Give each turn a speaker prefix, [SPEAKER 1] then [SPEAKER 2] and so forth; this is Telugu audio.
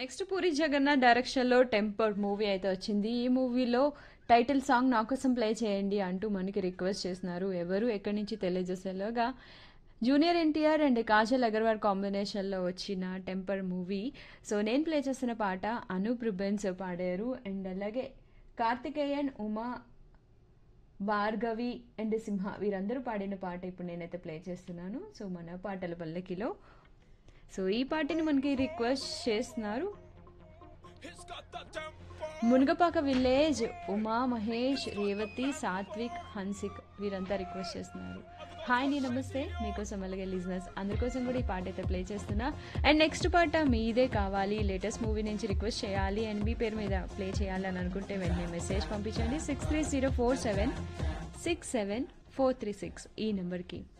[SPEAKER 1] నెక్స్ట్ పూరి జగన్నాథ్ డైరెక్షన్లో టెంపర్ మూవీ అయితే వచ్చింది ఈ మూవీలో టైటిల్ సాంగ్ నా కోసం ప్లే చేయండి అంటూ మనకి రిక్వెస్ట్ చేస్తున్నారు ఎవరు ఎక్కడి నుంచి తెలియజేసేలోగా junior NTR and Kajal Agarwal కాంబినేషన్లో వచ్చిన టెంపర్ మూవీ సో నేను ప్లే చేసిన పాట అనూప్ రుబెన్స్ పాడారు అండ్ అలాగే కార్తికేయన్ ఉమా భార్గవి అండ్ సింహ వీరందరూ పాడిన పాట ఇప్పుడు నేనైతే ప్లే చేస్తున్నాను సో మన పాటల పల్లకిలో సో ఈ పాటని మనకి రిక్వెస్ట్ చేస్తున్నారు మునగపాక విలేజ్ ఉమా మహేష్ రేవతి సాత్విక్ హన్సిక్ వీరంతా రిక్వెస్ట్ చేస్తున్నారు హాయ్ నీ నమస్తే మీకోసం అలాగే లిజినెస్ అందరికోసం కూడా ఈ పాట అయితే ప్లే చేస్తున్నా అండ్ నెక్స్ట్ పాట మీదే కావాలి లేటెస్ట్ మూవీ నుంచి రిక్వెస్ట్ చేయాలి అండ్ మీ పేరు మీద ప్లే చేయాలి అని అనుకుంటే వెంటనే మెసేజ్ పంపించండి six three zero four seven six seven four three six ఈ నెంబర్కి